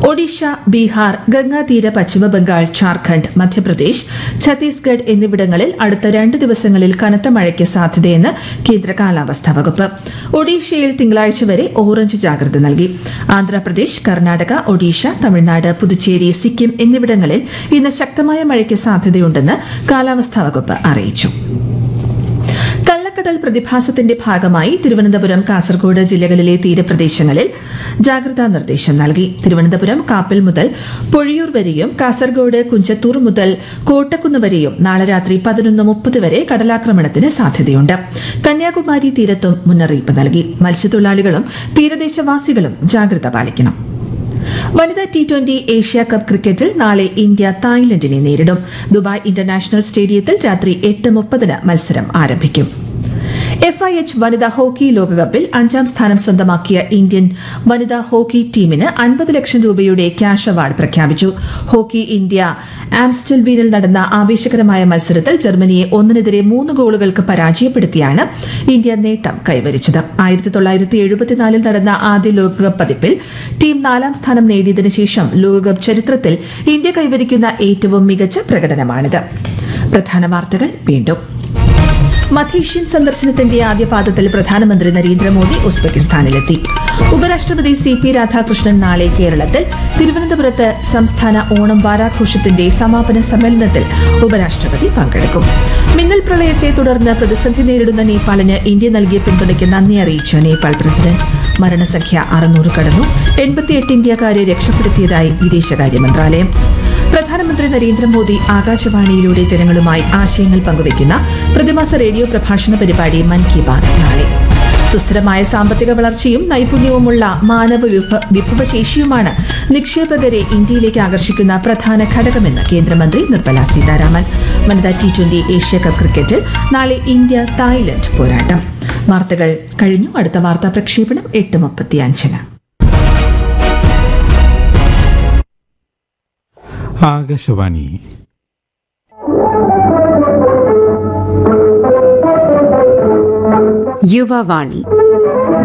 ഒഡീഷ ബീഹാർ ഗംഗാതീര പശ്ചിമബംഗാൾ ജാർഖണ്ഡ് മധ്യപ്രദേശ് ഛത്തീസ്ഗഡ് എന്നിവിടങ്ങളിൽ അടുത്ത രണ്ട് ദിവസങ്ങളിൽ കനത്ത മഴയ്ക്ക് സാധ്യതയെന്ന് കേന്ദ്ര കാലാവസ്ഥാ വകുപ്പ് ഒഡീഷയിൽ തിങ്കളാഴ്ച വരെ ഓറഞ്ച് ജാഗ്രത നൽകി ആന്ധ്രാപ്രദേശ് കർണാടക ഒഡീഷ തമിഴ്നാട് പുതുച്ചേരി സിക്കിം എന്നിവിടങ്ങളിൽ ഇന്ന് ശക്തമായ മഴയ്ക്ക് സാധ്യതയുണ്ടെന്ന് കാലാവസ്ഥാ വകുപ്പ് അറിയിച്ചു കള്ളക്കടൽ പ്രതിഭാസത്തിന്റെ ഭാഗമായി തിരുവനന്തപുരം കാസർഗോഡ് ജില്ലകളിലെ തീരപ്രദേശങ്ങളിൽ ജാഗ്രതാ നിർദ്ദേശം നൽകി തിരുവനന്തപുരം കാപ്പൽ മുതൽ പൊഴിയൂർ വരെയും കാസർഗോഡ് കുഞ്ചത്തൂർ മുതൽ കോട്ടക്കുന്ന് വരെയും നാളെ രാത്രി പതിനൊന്ന് മുപ്പത് വരെ കടലാക്രമണത്തിന് സാധ്യതയുണ്ട് കന്യാകുമാരി തീരത്തും മുന്നറിയിപ്പ് നൽകി മത്സ്യത്തൊഴിലാളികളും തീരദേശവാസികളും ജാഗ്രത പാലിക്കണം വനിതാ ടി ട്വന്റി ഏഷ്യ കപ്പ് ക്രിക്കറ്റിൽ നാളെ ഇന്ത്യ തായ്ലൻഡിനെ നേരിടും ദുബായ് ഇന്റർനാഷണൽ സ്റ്റേഡിയത്തിൽ രാത്രി എട്ട് മുപ്പതിന് മത്സരം ആരംഭിക്കും എഫ് ഐ എച്ച് വനിതാ ഹോക്കി ലോകകപ്പിൽ അഞ്ചാം സ്ഥാനം സ്വന്തമാക്കിയ ഇന്ത്യൻ വനിതാ ഹോക്കി ടീമിന് അൻപത് ലക്ഷം രൂപയുടെ ക്യാഷ് അവാർഡ് പ്രഖ്യാപിച്ചു ഹോക്കി ഇന്ത്യ ആംസ്റ്റൽബീനിൽ നടന്ന ആവേശകരമായ മത്സരത്തിൽ ജർമ്മനിയെ ഒന്നിനെതിരെ മൂന്ന് ഗോളുകൾക്ക് പരാജയപ്പെടുത്തിയാണ് ഇന്ത്യ നേട്ടം കൈവരിച്ചത് ആയിരത്തി തൊള്ളായിരത്തി എഴുപത്തിനാലിൽ നടന്ന ആദ്യ ലോകകപ്പ് പതിപ്പിൽ ടീം നാലാം സ്ഥാനം നേടിയതിനു ശേഷം ലോകകപ്പ് ചരിത്രത്തിൽ ഇന്ത്യ കൈവരിക്കുന്ന ഏറ്റവും മികച്ച പ്രകടനമാണിത് പ്രധാന വാർത്തകൾ വീണ്ടും മധ്യേഷ്യൻ സന്ദർശനത്തിന്റെ ആദ്യ പാദത്തിൽ പ്രധാനമന്ത്രി നരേന്ദ്രമോദി ഉസ്ബെക്കിസ്ഥാനിലെത്തി ഉപരാഷ്ട്രപതി സി പി രാധാകൃഷ്ണൻ നാളെ കേരളത്തിൽ തിരുവനന്തപുരത്ത് സംസ്ഥാന ഓണം വാരാഘോഷത്തിന്റെ സമാപന സമ്മേളനത്തിൽ ഉപരാഷ്ട്രപതി പങ്കെടുക്കും മിന്നൽ പ്രളയത്തെ തുടർന്ന് പ്രതിസന്ധി നേരിടുന്ന നേപ്പാളിന് ഇന്ത്യ നൽകിയ പിന്തുണയ്ക്ക് നന്ദി അറിയിച്ച നേപ്പാൾ പ്രസിഡന്റ് മരണസംഖ്യ അറുന്നൂറ് കടന്നു എൺപത്തിയെട്ട് ഇന്ത്യക്കാരെ രക്ഷപ്പെടുത്തിയതായി വിദേശകാര്യ മന്ത്രാലയം പ്രധാനമന്ത്രി നരേന്ദ്രമോദി ആകാശവാണിയിലൂടെ ജനങ്ങളുമായി ആശയങ്ങൾ പങ്കുവയ്ക്കുന്ന പ്രതിമാസ റേഡിയോ പ്രഭാഷണ പരിപാടി മൻ കി ബാത് നാളെ സുസ്ഥിരമായ സാമ്പത്തിക വളർച്ചയും നൈപുണ്യവുമുള്ള മാനവ വിഭ- വിഭവശേഷിയുമാണ് നിക്ഷേപകരെ ഇന്ത്യയിലേക്ക് ആകർഷിക്കുന്ന പ്രധാന ഘടകമെന്ന് കേന്ദ്രമന്ത്രി നിർമ്മല സീതാരാമൻ വനിതാ ടി ട്വന്റി ഏഷ്യ കപ്പ് ക്രിക്കറ്റിൽ നാളെ ഇന്ത്യ തായ്ലൻഡ് പോരാട്ടം വാർത്തകൾ കഴിഞ്ഞു അടുത്ത വാർത്താ പ്രക്ഷേപണം എട്ട് മുപ്പത്തിയഞ്ചിന് ആകാശവാണി യുവവാണി